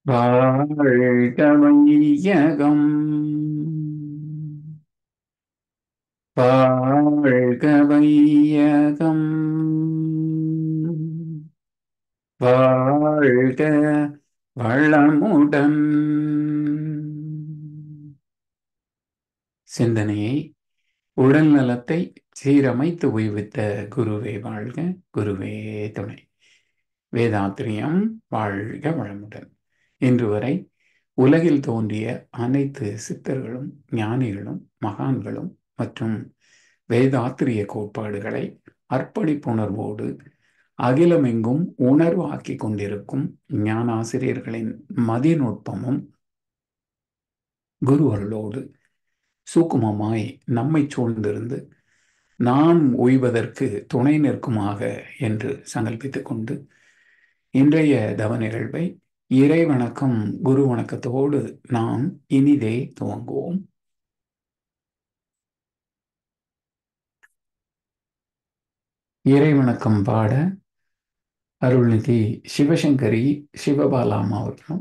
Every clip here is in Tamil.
வாழ்க வையகம் வாழ்க வையகம் வாழ்க வளமுடன் சிந்தனையை உடல் நலத்தை சீரமைத்து உய்வித்த குருவே வாழ்க குருவே துணை வேதாத்திரியம் வாழ்க வளமுடன் இன்று வரை உலகில் தோன்றிய அனைத்து சித்தர்களும் ஞானிகளும் மகான்களும் மற்றும் வேதாத்திரிய கோட்பாடுகளை அர்ப்பணிப்புணர்வோடு அகிலமெங்கும் உணர்வாக்கி கொண்டிருக்கும் ஞானாசிரியர்களின் மதிநுட்பமும் குருவர்களோடு சூக்குமமாய் நம்மை சூழ்ந்திருந்து நான் ஓய்வதற்கு துணை நிற்குமாக என்று சங்கல்பித்துக் கொண்டு இன்றைய தவ நிகழ்வை இறை வணக்கம் குரு வணக்கத்தோடு நாம் இனிதே துவங்குவோம் இறை வணக்கம் பாட அருள்நிதி சிவசங்கரி சிவபாலாம் அவர்களும்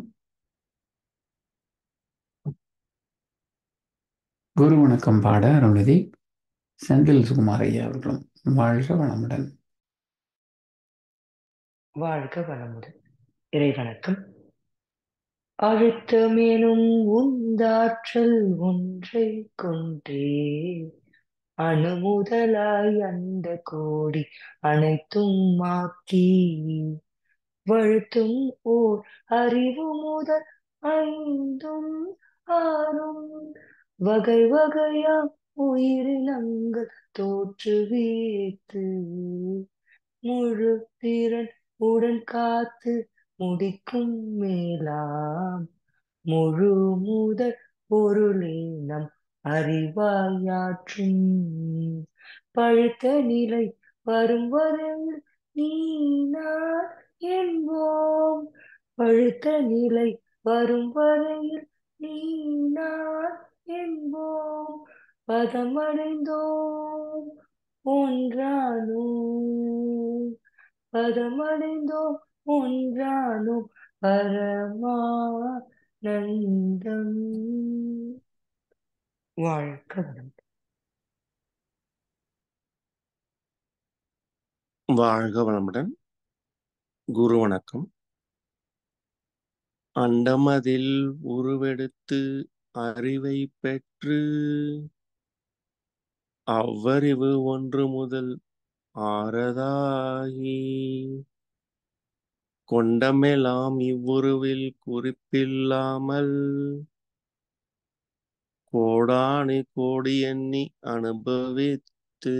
குரு வணக்கம் பாட அருள்நிதி செந்தில் சுகுமார் ஐயா அவர்களும் வாழ்க வளமுடன் வாழ்க வளமுடன் இறை வணக்கம் அழுத்தமெனும் உந்தாற்றல் ஒன்றை கொன்றே அணுமுதலாய் அந்த கோடி அனைத்தும் மாக்கி வழுத்தும் ஓர் அறிவு முதல் ஐந்தும் ஆறும் வகை வகையா உயிரினங்கள் தோற்றுவித்து முழு திறன் உடன் காத்து முடிக்கும் மேலாம் முழு முதல் பொருளே நம் அறிவாயாற்றும் பழுத்த நிலை வரும் வரையில் நீ நான் என்போம் பழுத்த நிலை வரும் வரையில் நீ நான் என்போம் பதமடைந்தோம் ஒன்றானோம் பதமடைந்தோம் ஒன்றானோம் பரமானந்தம் வாழ்க வளம் வாழ்க வளமுடன் குரு வணக்கம் அண்டமதில் உருவெடுத்து அறிவை பெற்று அவ்வறிவு ஒன்று முதல் ஆறதாகி கொண்டமெல்லாம் இவ்வுருவில் குறிப்பில்லாமல் கோடானு கோடி எண்ணி அனுபவித்து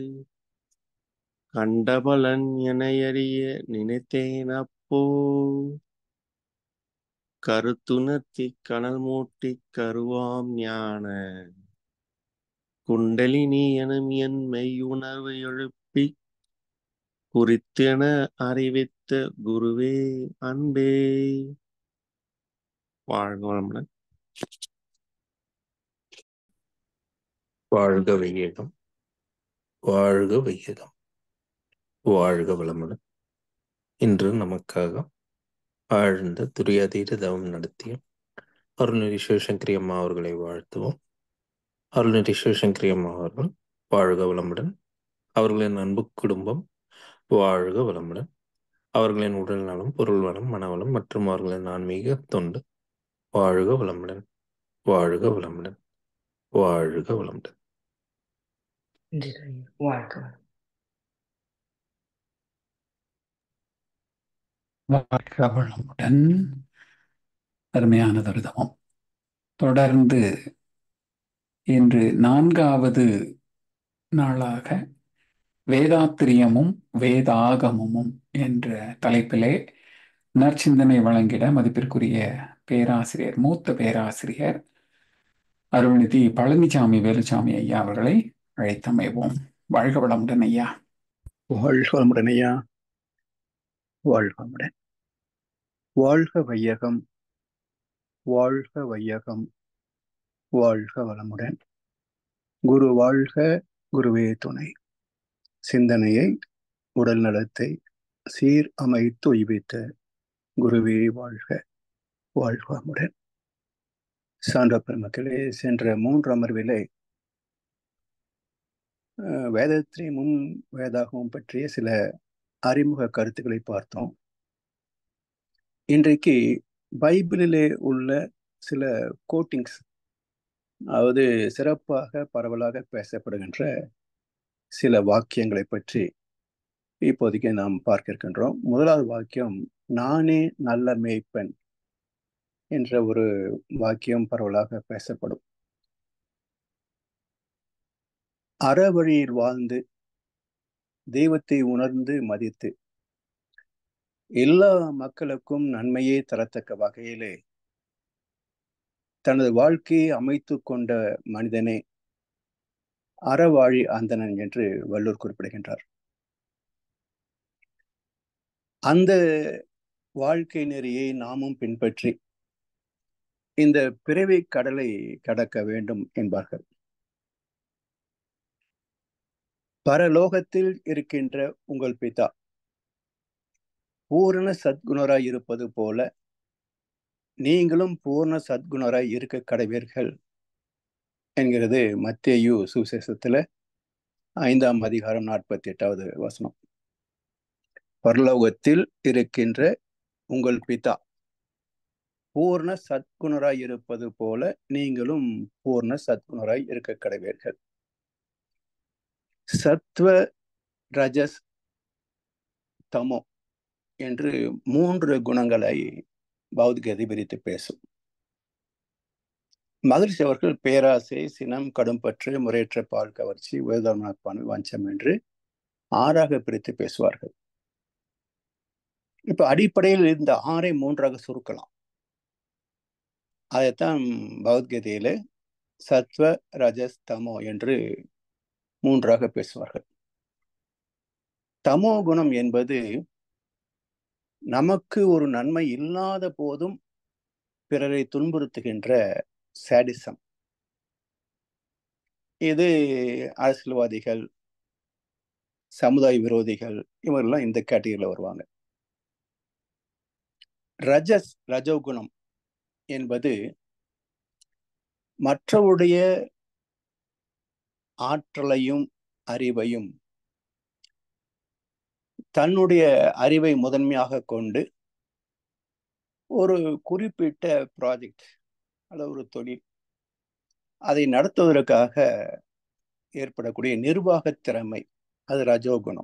கண்டபலன் என அறிய நினைத்தேன் அப்போ கருத்துணர்த்தி கனல் மூட்டி கருவாம் ஞான குண்டலினி எனும் என் மெய்யுணர்வு எழுப்பி குறித்தென அறிவித்த குருவே அன்பே வாழ்க வளமுடன் வாழ்க வையகம் வாழ்க வையகம் வாழ்க வளமுடன் இன்று நமக்காக ஆழ்ந்த துரியாதீத தவம் நடத்திய அருள்நிதி சிவசங்கரி அம்மா அவர்களை வாழ்த்துவோம் அருள்நிதி சிவசங்கரி அம்மா அவர்கள் வாழ்க வளமுடன் அவர்களின் அன்பு குடும்பம் வாழ்க வளமுடன் அவர்களின் உடல் நலம் பொருள் வளம் மனவளம் மற்றும் அவர்களின் ஆன்மீக தொண்டு வாழ்க வளமுடன் வாழ்க வளமுடன் வாழ்க வளமுடன் வாழ்க வளம் வாழ்க வளமுடன் அருமையானதொரு தவம் தொடர்ந்து இன்று நான்காவது நாளாக வேதாத்திரியமும் வேதாகமும் என்ற தலைப்பிலே நற்சிந்தனை வழங்கிட மதிப்பிற்குரிய பேராசிரியர் மூத்த பேராசிரியர் அருள்நிதி பழனிசாமி வேலுசாமி ஐயா அவர்களை அழைத்தமைவோம் வாழ்க வளமுடன் ஐயா வாழ்க வளமுடன் ஐயா வாழ்க வளமுடன் வாழ்க வையகம் வாழ்க வையகம் வாழ்க வளமுடன் குரு வாழ்க குருவே துணை சிந்தனையை உடல் நலத்தை சீர் அமைத்து உய்வித்த குருவே வாழ்க வாழ்க வளமுடன் சான்ற பெருமக்களே சென்ற மூன்று அமர்விலே அஹ், வேதத்திரையும் வேதாகமும் பற்றிய சில அறிமுக கருத்துக்களை பார்த்தோம் இன்றைக்கு பைபிளிலே உள்ள சில கோட்டிங்ஸ் அதாவது சிறப்பாக பரவலாக பேசப்படுகின்ற சில வாக்கியங்களை பற்றி இப்போதைக்கு நாம் பார்க்க இருக்கின்றோம் முதலாவது வாக்கியம் நானே நல்ல மேய்ப்பன் என்ற ஒரு வாக்கியம் பரவலாக பேசப்படும் அறவழியில் வாழ்ந்து தெய்வத்தை உணர்ந்து மதித்து எல்லா மக்களுக்கும் நன்மையே தரத்தக்க வகையிலே தனது வாழ்க்கையை அமைத்து கொண்ட மனிதனே அறவாழி ஆந்தனன் என்று வள்ளூர் குறிப்பிடுகின்றார் அந்த வாழ்க்கை நெறியை நாமும் பின்பற்றி இந்த பிறவி கடலை கடக்க வேண்டும் என்பார்கள் பரலோகத்தில் இருக்கின்ற உங்கள் பிதா பூரண சத்குணராய் இருப்பது போல நீங்களும் பூர்ண சத்குணராய் இருக்க கடவீர்கள் என்கிறது மத்தேயு சுவிசேஷத்துல ஐந்தாம் அதிகாரம் நாற்பத்தி எட்டாவது வசனம் பரலோகத்தில் இருக்கின்ற உங்கள் பிதா பூர்ண சத்குணராய் இருப்பது போல நீங்களும் பூர்ண சத்குணராய் இருக்க கடவீர்கள் சத்வ ரஜஸ் தமோ என்று மூன்று குணங்களை பௌத்திகதை பிரித்து பேசும் மகிழ்ச்சி அவர்கள் பேராசை சினம் கடும்பற்று முறையற்ற பால் கவர்ச்சி வேதமாப்பான வஞ்சம் என்று ஆறாக பிரித்து பேசுவார்கள் இப்ப அடிப்படையில் இந்த ஆறை மூன்றாக சுருக்கலாம் அதைத்தான் பகவத்கீதையில சத்வ ரஜஸ் தமோ என்று மூன்றாக பேசுவார்கள் தமோ குணம் என்பது நமக்கு ஒரு நன்மை இல்லாத போதும் பிறரை துன்புறுத்துகின்ற சாடிசம் இது அரசியல்வாதிகள் சமுதாய விரோதிகள் இவரெல்லாம் இந்த கேட்டகரியில் வருவாங்க ரஜஸ் ரஜோகுணம் என்பது மற்றவுடைய ஆற்றலையும் அறிவையும் தன்னுடைய அறிவை முதன்மையாக கொண்டு ஒரு குறிப்பிட்ட ப்ராஜெக்ட் அல்லது ஒரு தொழில் அதை நடத்துவதற்காக ஏற்படக்கூடிய நிர்வாக திறமை அது ரஜோகுணம்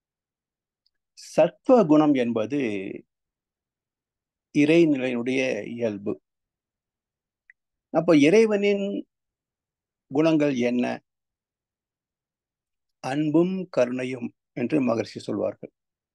சத்வ குணம் என்பது இறைநிலையினுடைய இயல்பு அப்போ இறைவனின் குணங்கள் என்ன அன்பும் கருணையும் என்று மகர்ஷி சொல்வார்கள்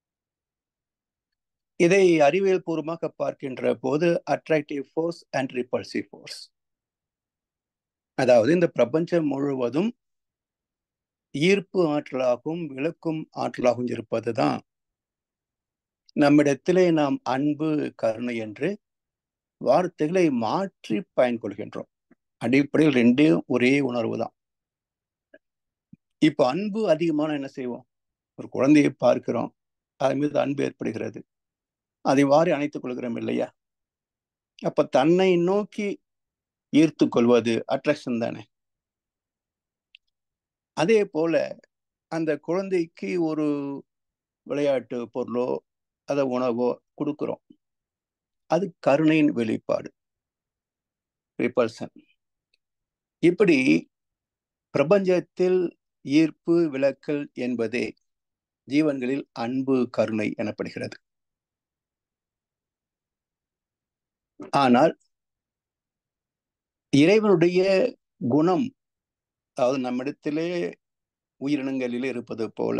இதை அறிவியல் பூர்வமாக பார்க்கின்ற போது attractive force and repulsive force அதாவது இந்த பிரபஞ்சம் முழுவதும் ஈர்ப்பு ஆற்றலாகவும் விளக்கும் ஆற்றலாகவும் இருப்பதுதான் நம்மிடத்திலே நாம் அன்பு கருணை என்று வார்த்தைகளை மாற்றி பயன்கொள்கின்றோம் அடிப்படையில் ரெண்டே ஒரே உணர்வு தான் இப்போ அன்பு அதிகமான என்ன செய்வோம் ஒரு குழந்தையை பார்க்கிறோம் அதன் மீது அன்பு ஏற்படுகிறது அதை வாரி அணைத்துக் கொள்கிறோம் இல்லையா அப்ப தன்னை நோக்கி ஈர்த்து கொள்வது அட்ராக்ஷன் தானே அதே போல அந்த குழந்தைக்கு ஒரு விளையாட்டு பொருளோ அதை உணவோ கொடுக்கிறோம் அது கருணையின் வெளிப்பாடு ரிப்பல்சன் இப்படி பிரபஞ்சத்தில் ஈர்ப்பு விளக்கல் என்பதே ஜீவன்களில் அன்பு கருணை எனப்படுகிறது ஆனால் இறைவனுடைய குணம் அதாவது நம்மிடத்திலே உயிரினங்களிலே இருப்பது போல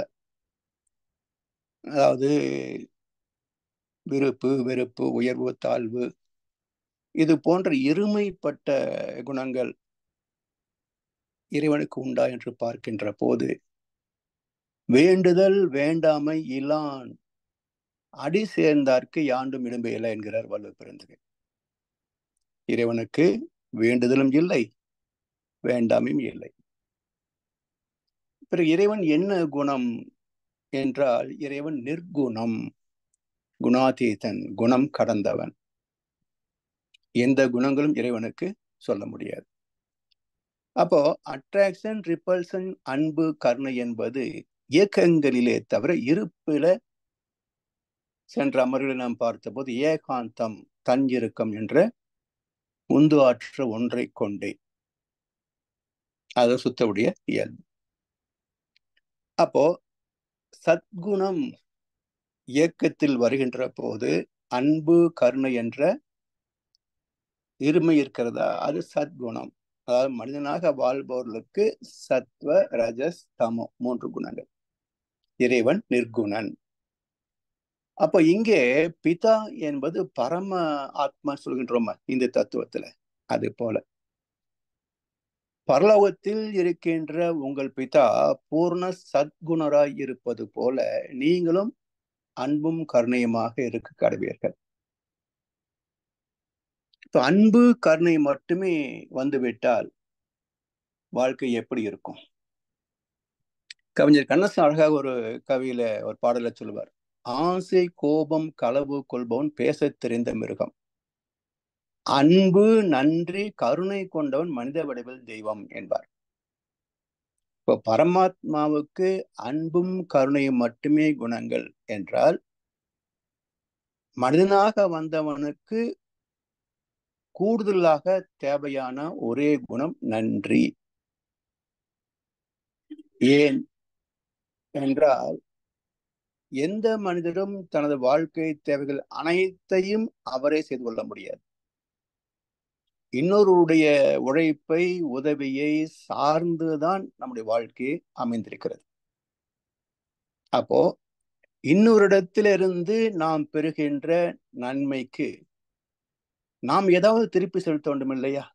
அதாவது விருப்பு வெறுப்பு உயர்வு தாழ்வு இது போன்ற இருமைப்பட்ட குணங்கள் இறைவனுக்கு உண்டா என்று பார்க்கின்ற போது வேண்டுதல் வேண்டாமை இலான் அடி சேர்ந்தார்க்கு யாண்டும் இடும்பையில என்கிறார் வல்லு பிறந்தகை இறைவனுக்கு வேண்டுதலும் இல்லை வேண்டாமையும் இல்லை பிறகு இறைவன் என்ன குணம் என்றால் இறைவன் நிர்குணம் குணாதீதன் குணம் கடந்தவன் எந்த குணங்களும் இறைவனுக்கு சொல்ல முடியாது அப்போ அட்ராக்ஷன் ரிப்பல்சன் அன்பு கருணை என்பது இயக்கங்களிலே தவிர இருப்பில சென்ற அமர்வில் நாம் பார்த்தபோது ஏகாந்தம் தஞ்சிருக்கம் என்ற உந்து ஆற்ற ஒன்றை கொண்டே அது சுத்தவுடைய இயல்பு அப்போ சத்குணம் இயக்கத்தில் வருகின்ற போது அன்பு கருணை என்ற இருமை இருக்கிறதா அது சத்குணம் அதாவது மனிதனாக வாழ்பவர்களுக்கு சத்வ ரஜஸ் தமோ மூன்று குணங்கள் இறைவன் நிர்குணன் அப்போ இங்கே பிதா என்பது பரம ஆத்மா சொல்கின்றோமா இந்த தத்துவத்துல அது போல பரலோகத்தில் இருக்கின்ற உங்கள் பிதா பூர்ண சத்குணராய் இருப்பது போல நீங்களும் அன்பும் கருணையுமாக இருக்க கடவீர்கள் இப்ப அன்பு கருணை மட்டுமே வந்துவிட்டால் வாழ்க்கை எப்படி இருக்கும் கவிஞர் கண்ணசன் அழகாக ஒரு கவியில ஒரு பாடல சொல்லுவார் ஆசை கோபம் களவு கொள்பவன் பேசத் தெரிந்த மிருகம் அன்பு நன்றி கருணை கொண்டவன் மனித வடிவில் தெய்வம் என்பார் இப்போ பரமாத்மாவுக்கு அன்பும் கருணையும் மட்டுமே குணங்கள் என்றால் மனிதனாக வந்தவனுக்கு கூடுதலாக தேவையான ஒரே குணம் நன்றி ஏன் என்றால் எந்த மனிதரும் தனது வாழ்க்கை தேவைகள் அனைத்தையும் அவரே செய்து கொள்ள முடியாது இன்னொருடைய உழைப்பை உதவியை சார்ந்துதான் நம்முடைய வாழ்க்கை அமைந்திருக்கிறது அப்போ இன்னொரு நாம் பெறுகின்ற நன்மைக்கு நாம் ஏதாவது திருப்பி செலுத்த வேண்டும் இல்லையா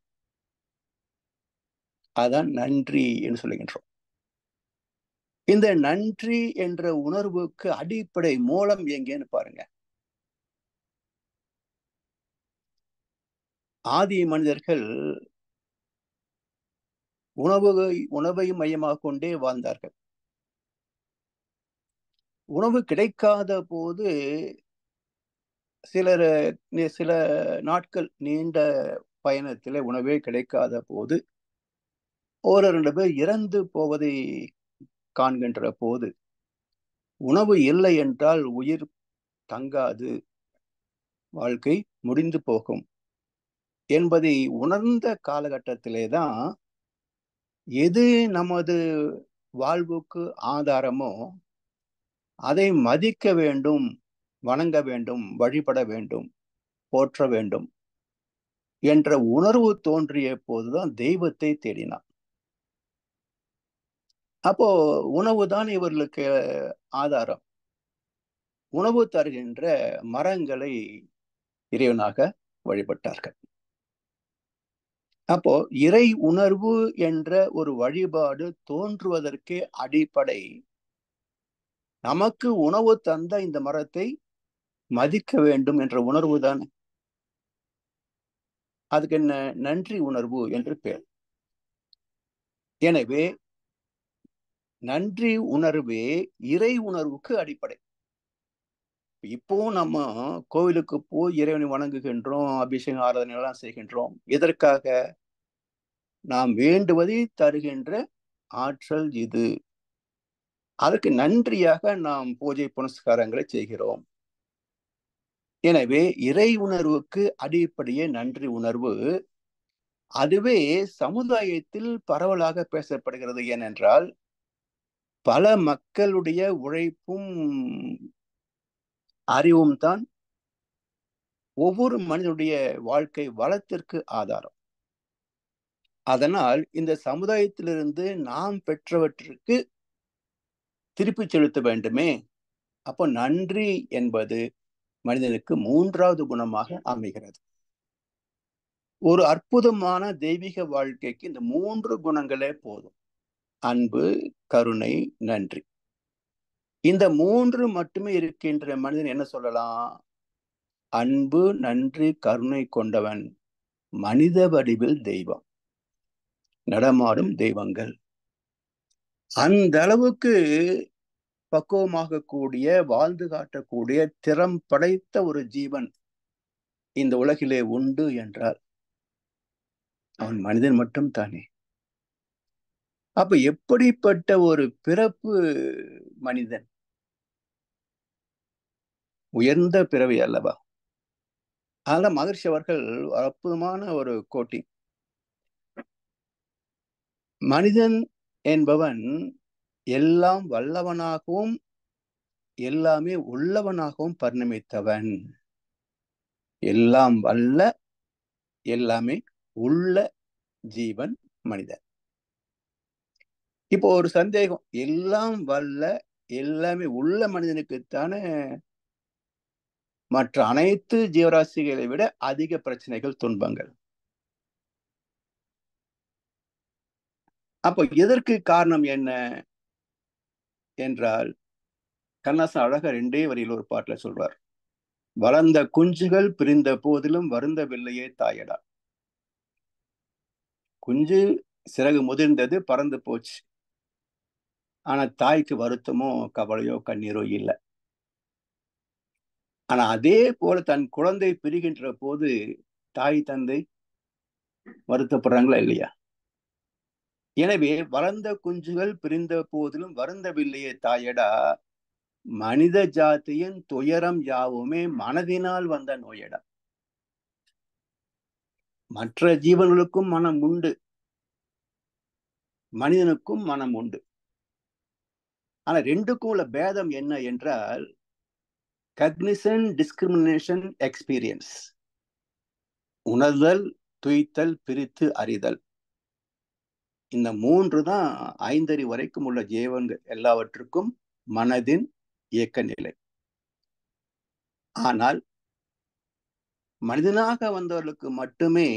அதான் நன்றி என்று சொல்லுகின்றோம் இந்த நன்றி என்ற உணர்வுக்கு அடிப்படை மூலம் எங்கேன்னு பாருங்க ஆதி மனிதர்கள் உணவு உணவை மையமாக கொண்டே வாழ்ந்தார்கள் உணவு கிடைக்காத போது சிலர் சில நாட்கள் நீண்ட பயணத்தில் உணவே கிடைக்காத போது ஒரு ரெண்டு பேர் இறந்து போவதை காண்கின்ற போது உணவு இல்லை என்றால் உயிர் தங்காது வாழ்க்கை முடிந்து போகும் என்பதை உணர்ந்த காலகட்டத்திலே தான் எது நமது வாழ்வுக்கு ஆதாரமோ அதை மதிக்க வேண்டும் வணங்க வேண்டும் வழிபட வேண்டும் போற்ற வேண்டும் என்ற உணர்வு தோன்றிய போதுதான் தெய்வத்தை தேடினான் அப்போ உணவு தான் இவர்களுக்கு ஆதாரம் உணவு தருகின்ற மரங்களை இறைவனாக வழிபட்டார்கள் அப்போ இறை உணர்வு என்ற ஒரு வழிபாடு தோன்றுவதற்கே அடிப்படை நமக்கு உணவு தந்த இந்த மரத்தை மதிக்க வேண்டும் என்ற உணர்வு தான் அதுக்கு என்ன நன்றி உணர்வு என்று பெயர் எனவே நன்றி உணர்வே இறை உணர்வுக்கு அடிப்படை இப்போ நம்ம கோவிலுக்கு போய் இறைவனை வணங்குகின்றோம் அபிஷேகம் ஆராதனை எல்லாம் செய்கின்றோம் எதற்காக நாம் வேண்டுவதை தருகின்ற ஆற்றல் இது அதற்கு நன்றியாக நாம் பூஜை புனஸ்காரங்களை செய்கிறோம் எனவே இறை உணர்வுக்கு அடிப்படையே நன்றி உணர்வு அதுவே சமுதாயத்தில் பரவலாக பேசப்படுகிறது ஏனென்றால் பல மக்களுடைய உழைப்பும் அறிவும் தான் ஒவ்வொரு மனிதனுடைய வாழ்க்கை வளத்திற்கு ஆதாரம் அதனால் இந்த சமுதாயத்திலிருந்து நாம் பெற்றவற்றிற்கு திருப்பி செலுத்த வேண்டுமே அப்போ நன்றி என்பது மனிதனுக்கு மூன்றாவது குணமாக அமைகிறது ஒரு அற்புதமான தெய்வீக வாழ்க்கைக்கு இந்த மூன்று குணங்களே போதும் அன்பு கருணை நன்றி இந்த மூன்று மட்டுமே இருக்கின்ற மனிதன் என்ன சொல்லலாம் அன்பு நன்றி கருணை கொண்டவன் மனித வடிவில் தெய்வம் நடமாடும் தெய்வங்கள் அந்த அளவுக்கு பக்குவமாக கூடிய வாழ்ந்து காட்டக்கூடிய திறம் படைத்த ஒரு ஜீவன் இந்த உலகிலே உண்டு என்றால் அவன் மனிதன் மட்டும் தானே அப்ப எப்படிப்பட்ட ஒரு பிறப்பு மனிதன் உயர்ந்த பிறவி அல்லவா அதனால மகர்ஷி அவர்கள் அற்புதமான ஒரு கோட்டி மனிதன் என்பவன் எல்லாம் வல்லவனாகவும் எல்லாமே உள்ளவனாகவும் பரிணமித்தவன் எல்லாம் வல்ல எல்லாமே உள்ள ஜீவன் மனிதன் இப்போ ஒரு சந்தேகம் எல்லாம் வல்ல எல்லாமே உள்ள மனிதனுக்குத்தானே மற்ற அனைத்து ஜீவராசிகளை விட அதிக பிரச்சனைகள் துன்பங்கள் அப்போ எதற்கு காரணம் என்ன என்றால் கண்ணாசன் அழகா ரெண்டே வரியில் ஒரு பாட்டுல சொல்றார் வளர்ந்த குஞ்சுகள் பிரிந்த போதிலும் வருந்தவில்லையே தாயடா குஞ்சு சிறகு முதிர்ந்தது பறந்து போச்சு ஆனா தாய்க்கு வருத்தமோ கவலையோ கண்ணீரோ இல்லை ஆனா அதே போல தன் குழந்தை பிரிகின்ற போது தாய் தந்தை வருத்தப்படுறாங்களா இல்லையா எனவே வளர்ந்த குஞ்சுகள் பிரிந்த போதிலும் வருந்தவில்லையே தாயடா மனித ஜாத்தியின் துயரம் யாவுமே மனதினால் வந்த நோயடா மற்ற ஜீவன்களுக்கும் மனம் உண்டு மனிதனுக்கும் மனம் உண்டு ஆனா ரெண்டுக்கும் உள்ள பேதம் என்ன என்றால் கக்னிசன் டிஸ்கிரிமினேஷன் எக்ஸ்பீரியன்ஸ் உணர்தல் துய்த்தல் பிரித்து அறிதல் இந்த மூன்று தான் ஐந்தறி வரைக்கும் உள்ள ஜீவன்கள் எல்லாவற்றுக்கும் மனதின் இயக்க நிலை ஆனால் மனிதனாக வந்தவர்களுக்கு மட்டுமே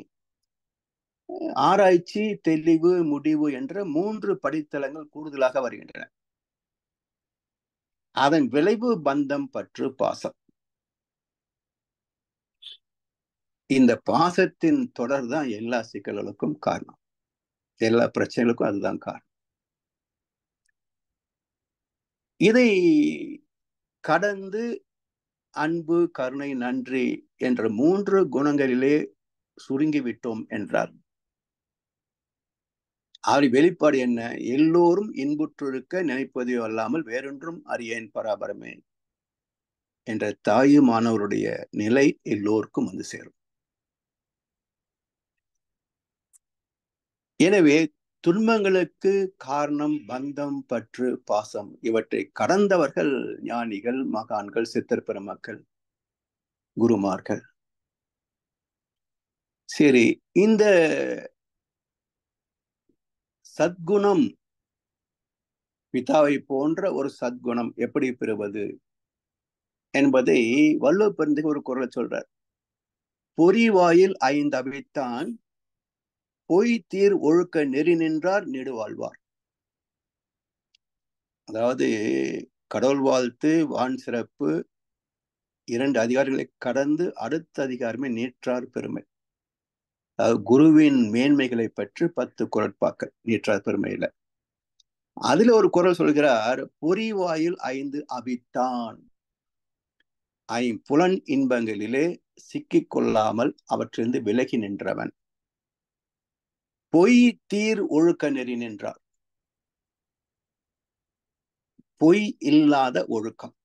ஆராய்ச்சி தெளிவு முடிவு என்ற மூன்று படித்தளங்கள் கூடுதலாக வருகின்றன அதன் விளைவு பந்தம் பற்று பாசம் இந்த பாசத்தின் தொடர் தான் எல்லா சிக்கல்களுக்கும் காரணம் எல்லா பிரச்சனைகளுக்கும் அதுதான் காரணம் இதை கடந்து அன்பு கருணை நன்றி என்ற மூன்று குணங்களிலே சுருங்கிவிட்டோம் என்றார் அவர் வெளிப்பாடு என்ன எல்லோரும் இன்புற்றிருக்க நினைப்பதையோ அல்லாமல் வேறொன்றும் அறியேன் பராபரமே என்ற தாயுமானவருடைய நிலை எல்லோருக்கும் வந்து சேரும் எனவே துன்பங்களுக்கு காரணம் பந்தம் பற்று பாசம் இவற்றை கடந்தவர்கள் ஞானிகள் மகான்கள் சித்தர் பெருமக்கள் குருமார்கள் சரி இந்த சத்குணம் பிதாவை போன்ற ஒரு சத்குணம் எப்படி பெறுவது என்பதை வள்ளுவ பெருந்துக்கு ஒரு குரல் சொல்றார் பொறிவாயில் ஐந்து அவைத்தான் பொய் தீர் ஒழுக்க நெறி நின்றார் நெடுவாழ்வார் அதாவது கடவுள் வாழ்த்து வான் சிறப்பு இரண்டு அதிகாரிகளை கடந்து அடுத்த அதிகாரமே நீற்றார் பெருமை அதாவது குருவின் மேன்மைகளை பற்றி பத்து குரட்பாக்கள் நீற்றார் பெருமையில அதுல ஒரு குரல் சொல்கிறார் பொறிவாயில் ஐந்து அபித்தான் ஐம்புலன் இன்பங்களிலே சிக்கிக் கொள்ளாமல் அவற்றிலிருந்து விலகி நின்றவன் பொய் தீர் ஒழுக்க நெறி நின்றார் பொய் இல்லாத ஒழுக்கம்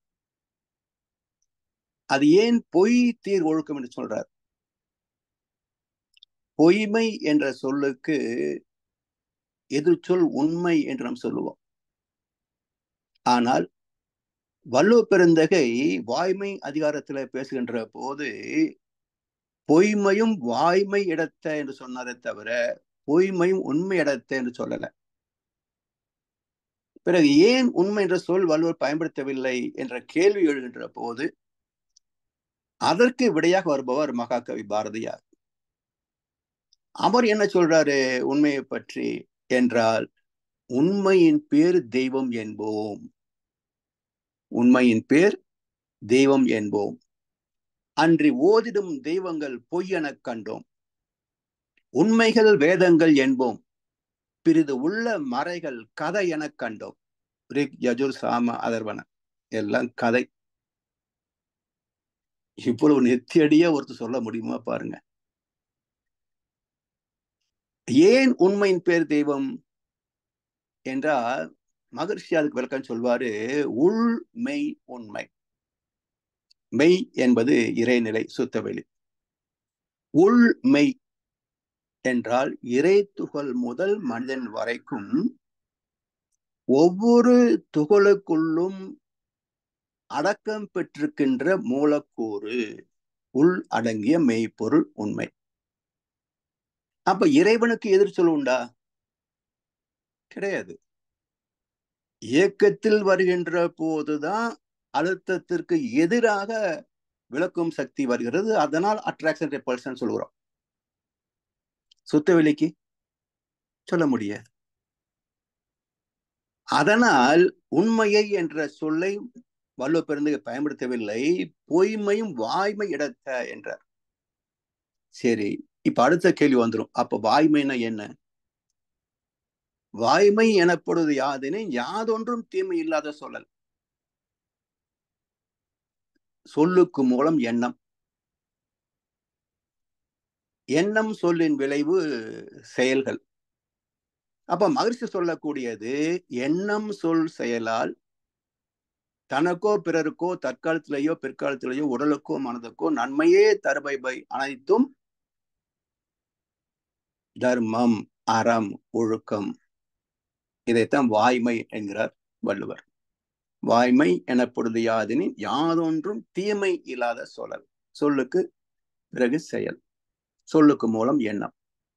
அது ஏன் பொய் தீர் ஒழுக்கம் என்று சொல்றார் பொய்மை என்ற சொல்லுக்கு எதிர்ச்சொல் உண்மை என்று நாம் சொல்லுவோம் ஆனால் வள்ளுவ பெருந்தகை வாய்மை அதிகாரத்துல பேசுகின்ற போது பொய்மையும் வாய்மை இடத்த என்று சொன்னாரே தவிர பொய்மையும் உண்மை இடத்த என்று சொல்லல பிறகு ஏன் உண்மை என்ற சொல் வள்ளுவர் பயன்படுத்தவில்லை என்ற கேள்வி எழுகின்ற போது அதற்கு விடையாக வருபவர் மகாகவி பாரதியார் அவர் என்ன சொல்றாரு உண்மையை பற்றி என்றால் உண்மையின் பேர் தெய்வம் என்போம் உண்மையின் பேர் தெய்வம் என்போம் அன்றி ஓதிடும் தெய்வங்கள் பொய் எனக் கண்டோம் உண்மைகள் வேதங்கள் என்போம் பிறிது உள்ள மறைகள் கதை எனக் கண்டோம் ரிக் யஜுர் சாம அதர்வன எல்லாம் கதை இவ்வளவு நெத்தியடியா ஒருத்தர் சொல்ல முடியுமா பாருங்க ஏன் உண்மையின் பேர் தெய்வம் என்றால் மகர்ஷி அதுக்கு விளக்கம் சொல்வாரு உள் மெய் உண்மை மெய் என்பது இறைநிலை சுத்தவெளி உள் மெய் என்றால் இறை துகள் முதல் மனிதன் வரைக்கும் ஒவ்வொரு துகளுக்குள்ளும் அடக்கம் பெற்றிருக்கின்ற மூலக்கூறு உள் அடங்கிய மெய்ப்பொருள் உண்மை அப்ப இறைவனுக்கு எதிர் சொல் உண்டா கிடையாது இயக்கத்தில் வருகின்ற போதுதான் அழுத்தத்திற்கு எதிராக விளக்கும் சக்தி வருகிறது அதனால் அட்ராக்ஷன் ரெப்பல்சன் சொல்கிறோம் சுத்த வெளிக்கு சொல்ல முடியாது அதனால் உண்மையை என்ற சொல்லை வள்ளுவ பெருந்து பயன்படுத்தவில்லை பொய்மையும் வாய்மை இடத்த என்றார் சரி இப்ப அடுத்த கேள்வி வந்துடும் அப்ப வாய்மைனா என்ன வாய்மை எனப்படுவது யாதெனின் யாதொன்றும் தீமை இல்லாத சொல்லல் சொல்லுக்கு மூலம் எண்ணம் எண்ணம் சொல்லின் விளைவு செயல்கள் அப்ப மகிழ்ச்சி சொல்லக்கூடியது எண்ணம் சொல் செயலால் தனக்கோ பிறருக்கோ தற்காலத்திலேயோ பிற்காலத்திலேயோ உடலுக்கோ மனதுக்கோ நன்மையே தருபை அனைத்தும் தர்மம் அறம் ஒழுக்கம் இதைத்தான் வாய்மை என்கிறார் வள்ளுவர் வாய்மை எனப்படுது யாதெனின் யாதொன்றும் தீமை இல்லாத சொல்லல் சொல்லுக்கு பிறகு செயல் சொல்லுக்கு மூலம் எண்ணம்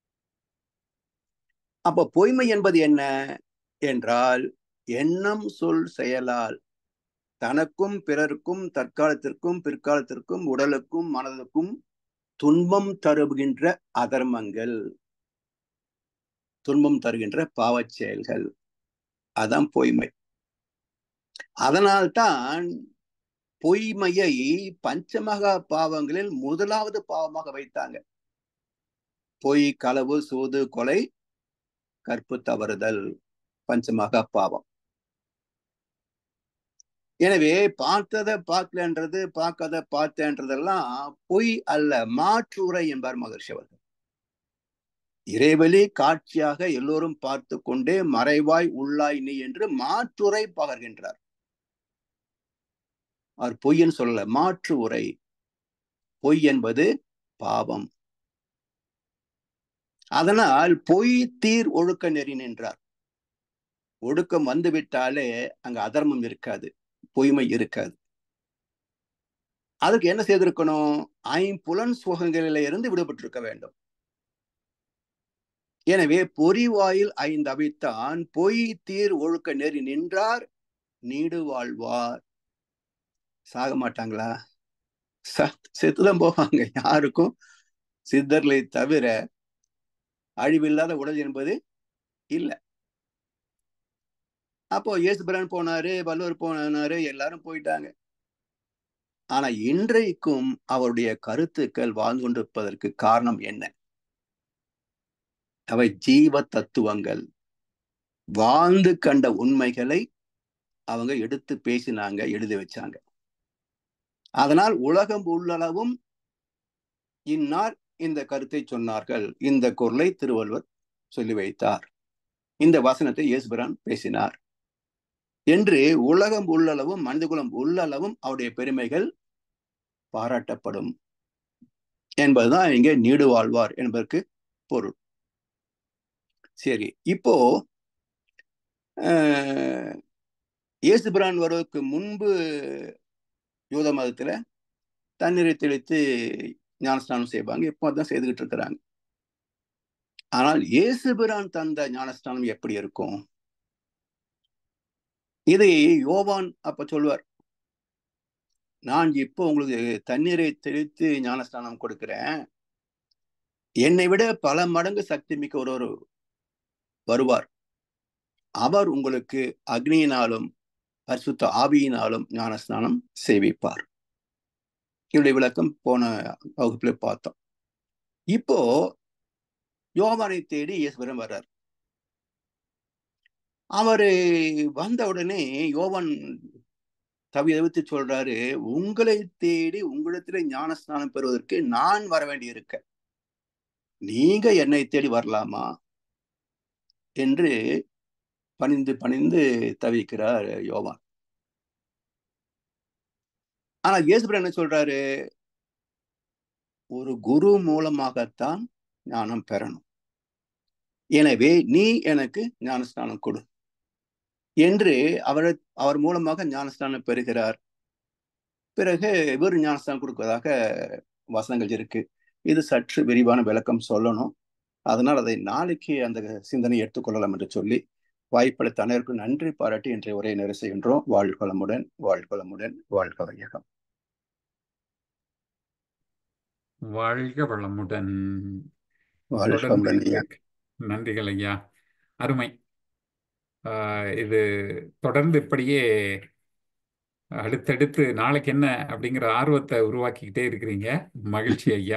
அப்ப பொய்மை என்பது என்ன என்றால் எண்ணம் சொல் செயலால் தனக்கும் பிறருக்கும் தற்காலத்திற்கும் பிற்காலத்திற்கும் உடலுக்கும் மனதுக்கும் துன்பம் தருகின்ற அதர்மங்கள் துன்பம் தருகின்ற பாவச் செயல்கள் அதான் பொய்மை அதனால்தான் பொய்மையை பஞ்சமகா பாவங்களில் முதலாவது பாவமாக வைத்தாங்க பொய் களவு சூது கொலை கற்பு தவறுதல் பஞ்சமகா பாவம் எனவே பார்த்ததை பார்க்கலன்றது பார்க்காத பார்த்தேன்றதெல்லாம் பொய் அல்ல மாற்றுரை என்பார் மகர்ஷி அவர்கள் இறைவெளி காட்சியாக எல்லோரும் பார்த்து கொண்டே மறைவாய் உள்ளாய் நீ என்று மாற்றுரை பகர்கின்றார் அவர் பொய்ன்னு சொல்லல மாற்று உரை பொய் என்பது பாவம் அதனால் பொய் தீர் ஒழுக்க நெறி நின்றார் ஒழுக்கம் வந்துவிட்டாலே அங்க அதர்மம் இருக்காது பொய்மை இருக்காது அதுக்கு என்ன செய்திருக்கணும் ஐம்புலன் சுகங்களில இருந்து விடுபட்டிருக்க வேண்டும் எனவே பொறிவாயில் ஐந்து அவைத்தான் பொய் தீர் ஒழுக்க நெறி நின்றார் நீடு வாழ்வார் சாக மாட்டாங்களா செத்துதான் போவாங்க யாருக்கும் சித்தர்களை தவிர அழிவில்லாத உடல் என்பது இல்லை அப்போ இயேசுபிரான் போனாரு வல்லூர் போனாரு எல்லாரும் போயிட்டாங்க ஆனா இன்றைக்கும் அவருடைய கருத்துக்கள் வாழ்ந்து கொண்டிருப்பதற்கு காரணம் என்ன அவை ஜீவ தத்துவங்கள் வாழ்ந்து கண்ட உண்மைகளை அவங்க எடுத்து பேசினாங்க எழுதி வச்சாங்க அதனால் உலகம் உள்ளளவும் இன்னார் இந்த கருத்தை சொன்னார்கள் இந்த குரலை திருவள்ளுவர் சொல்லி வைத்தார் இந்த வசனத்தை இயேசுபிரான் பேசினார் என்று உலகம் உள்ளளவும் மனிதகுலம் உள்ளளவும் அவருடைய பெருமைகள் பாராட்டப்படும் என்பதுதான் இங்கே நீடு வாழ்வார் என்பதற்கு பொருள் சரி இப்போ இயேசுபிரான் வருவதற்கு முன்பு யூத மதத்துல தண்ணீரை தெளித்து ஞானஸ்நானம் செய்வாங்க இப்போ அதான் செய்துகிட்டு இருக்கிறாங்க ஆனால் இயேசுபிரான் தந்த ஞானஸ்நானம் எப்படி இருக்கும் இதை யோவான் அப்ப சொல்வார் நான் இப்போ உங்களுக்கு தண்ணீரை தெளித்து ஞானஸ்நானம் கொடுக்கிறேன் என்னை விட பல மடங்கு சக்தி மிக்க ஒருவர் வருவார் அவர் உங்களுக்கு அக்னியினாலும் பரிசுத்த ஆவியினாலும் ஞானஸ்நானம் செய்விப்பார் இவருடைய விளக்கம் போன வகுப்புல பார்த்தோம் இப்போ யோவானை தேடி ஈஸ்வரன் வர்றார் அவரு வந்த உடனே யோவான் தவி தவித்து சொல்றாரு உங்களை தேடி உங்களிடத்திலே ஞானஸ்நானம் பெறுவதற்கு நான் வர வேண்டியிருக்க நீங்க என்னை தேடி வரலாமா என்று பணிந்து பணிந்து தவிக்கிறார் யோவான் ஆனா இயேசுபிரன் என்ன சொல்றாரு ஒரு குரு மூலமாகத்தான் ஞானம் பெறணும் எனவே நீ எனக்கு ஞானஸ்நானம் கொடு என்று அவர் அவர் மூலமாக ஞானஸ்நானம் பெறுகிறார் பிறகு இவர் ஞானஸ்தானம் கொடுப்பதாக வசனங்கள் இருக்கு இது சற்று விரிவான விளக்கம் சொல்லணும் அதனால் அதை நாளைக்கு அந்த சிந்தனை எடுத்துக்கொள்ளலாம் என்று சொல்லி வாய்ப்பளித்த அனைவருக்கும் நன்றி பாராட்டி இன்றைய உரையை நிறைவு செய்கின்றோம் வாழ்கொளமுடன் வாழ்கொளமுடன் வாழ்க வையகம் வாழ்க வளமுடன் வாழ்க தொடர்ந்து வளமுடன் ஐயா நன்றிகள் ஐயா அருமை ஆஹ் இது தொடர்ந்து இப்படியே அடுத்தடுத்து நாளைக்கு என்ன அப்படிங்கிற ஆர்வத்தை உருவாக்கிக்கிட்டே இருக்கிறீங்க மகிழ்ச்சி ஐயா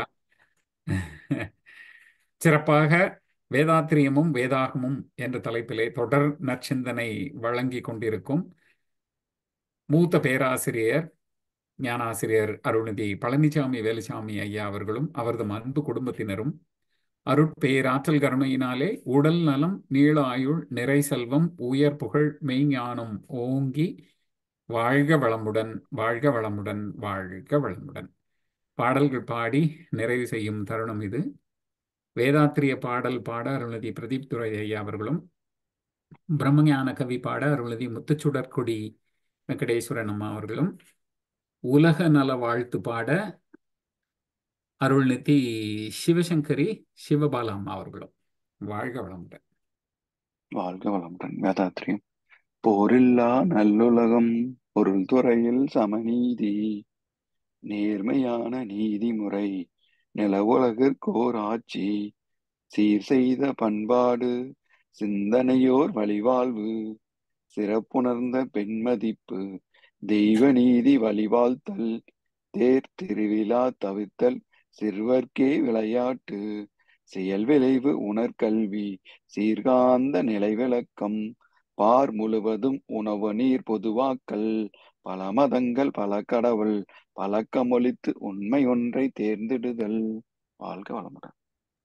சிறப்பாக வேதாத்திரியமும் வேதாகமும் என்ற தலைப்பிலே தொடர் நற்சிந்தனை வழங்கி கொண்டிருக்கும் மூத்த பேராசிரியர் ஞானாசிரியர் அருள்நிதி பழனிசாமி வேலுசாமி ஐயா அவர்களும் அவரது அன்பு குடும்பத்தினரும் அருட்பேராற்றல் கருணையினாலே உடல் நலம் நீள ஆயுள் நிறை செல்வம் உயர் புகழ் மெய்ஞானம் ஓங்கி வாழ்க வளமுடன் வாழ்க வளமுடன் வாழ்க வளமுடன் பாடல்கள் பாடி நிறைவு செய்யும் தருணம் இது வேதாத்திரிய பாடல் பாட அருள்நிதி பிரதீப் துரை ஐயா அவர்களும் பிரம்மஞான கவி பாட அருள்நிதி முத்துச்சுடற்கொடி வெங்கடேஸ்வரன் அம்மா அவர்களும் உலக நல வாழ்த்து பாட அருள்நிதி சிவசங்கரி சிவபாலா அம்மா அவர்களும் வாழ்க வளமுடன் வாழ்க வளமுடன் வேதாத்திரியம் போரில்லா நல்லுலகம் பொருள் துறையில் சமநீதி நேர்மையான நீதிமுறை நிலவுலகிற்கோர் ஆட்சி சீர் செய்த பண்பாடு சிந்தனையோர் வழிவாழ்வு சிறப்புணர்ந்த பெண்மதிப்பு தெய்வ நீதி வழிவாழ்த்தல் தேர் திருவிழா தவிர்த்தல் சிறுவர்க்கே விளையாட்டு செயல் விளைவு உணர்கல்வி சீர்காந்த நிலை விளக்கம் பார் முழுவதும் உணவு நீர் பொதுவாக்கல் பல மதங்கள் பல கடவுள் பழக்கமொழித்து உண்மை ஒன்றை தேர்ந்தெடுதல் வாழ்க வளமுடன்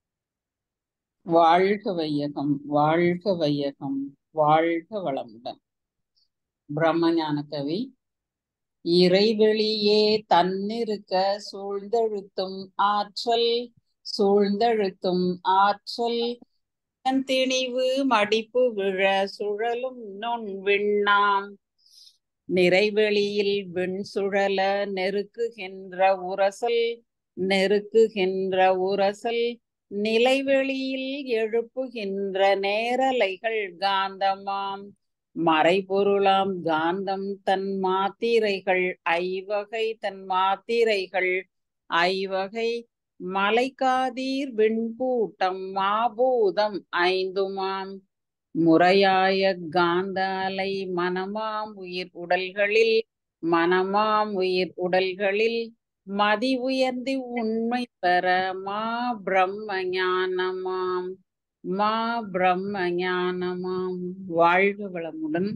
வாழ்க வையகம் வாழ்க வையகம் வாழ்க வளமுடன் பிரம்மஞான கவி இறைவெளியே தன்னிருக்க சூழ்ந்தழுத்தும் ஆற்றல் சூழ்ந்தழுத்தும் ஆற்றல் திணிவு மடிப்பு விழ சுழலும் நுண் விண்ணாம் நிறைவெளியில் விண் சுழல நெருக்குகின்ற உரசல் நெருக்குகின்ற உரசல் நிலைவெளியில் எழுப்புகின்ற நேரலைகள் காந்தமாம் மறைபொருளாம் காந்தம் தன் மாத்திரைகள் ஐவகை தன் மாத்திரைகள் ஐவகை மலைக்காதீர் விண்பூட்டம் மாபூதம் ஐந்துமாம் முறையாய காந்த அலை மனமாம் உயிர் உடல்களில் மனமாம் உயிர் உடல்களில் மதி உயர்ந்து உண்மை பெற மா பிரம்ம ஞானமாம் மா பிரம்ம ஞானமாம் வாழ்க வளமுடன்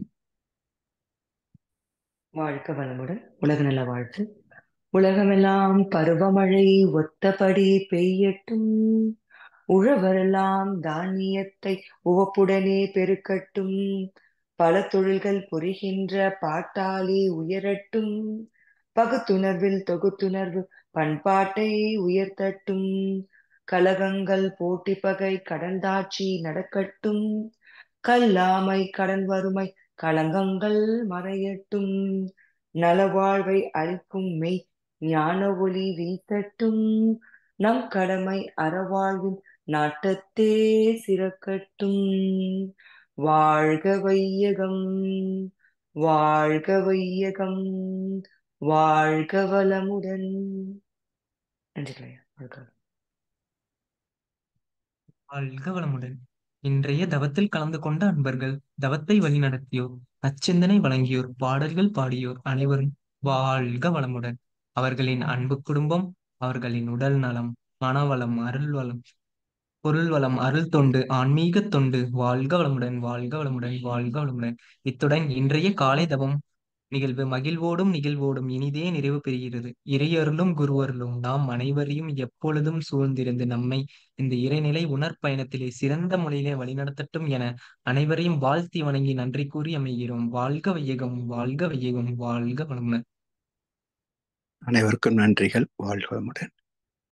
வாழ்க வளமுடன் உலக நல வாழ்த்து உலகமெல்லாம் பருவமழை ஒத்தபடி பெய்யட்டும் உழவரெல்லாம் தானியத்தை உவப்புடனே பெருக்கட்டும் பல தொழில்கள் புரிகின்ற பாட்டாளி உயரட்டும் பகுத்துணர்வில் தொகுத்துணர்வு பண்பாட்டை உயர்த்தட்டும் கலகங்கள் போட்டி பகை கடந்தாட்சி நடக்கட்டும் கல்லாமை கடன் வறுமை களங்கங்கள் மறையட்டும் நலவாழ்வை அளிக்கும் மெய் ஞான ஒளி வீசட்டும் நம் கடமை அறவாழ்வின் நாட்டத்தே சிறக்கட்டும் வாழ்க வையகம் வாழ்க வையகம் வாழ்க வளமுடன் நன்றி வாழ்க வாழ்க வளமுடன் இன்றைய தவத்தில் கலந்து கொண்ட அன்பர்கள் தவத்தை வழிநடத்தியோர் நச்சிந்தனை வழங்கியோர் பாடல்கள் பாடியோர் அனைவரும் வாழ்க வளமுடன் அவர்களின் அன்பு குடும்பம் அவர்களின் உடல் நலம் மனவளம் அருள் வளம் பொருள் வளம் அருள் தொண்டு ஆன்மீக தொண்டு வாழ்க வளமுடன் வாழ்க வளமுடன் வாழ்க வளமுடன் இத்துடன் இன்றைய காலை தவம் நிகழ்வு மகிழ்வோடும் நிகழ்வோடும் இனிதே நிறைவு பெறுகிறது இறையருளும் குருவருளும் நாம் அனைவரையும் எப்பொழுதும் சூழ்ந்திருந்து நம்மை இந்த இறைநிலை உணர்பயணத்திலே சிறந்த முறையிலே வழிநடத்தட்டும் என அனைவரையும் வாழ்த்தி வணங்கி நன்றி கூறி அமைகிறோம் வாழ்க வையகம் வாழ்க வையகம் வாழ்க வளமுடன் அனைவருக்கும் நன்றிகள் வாழ்க வளமுடன்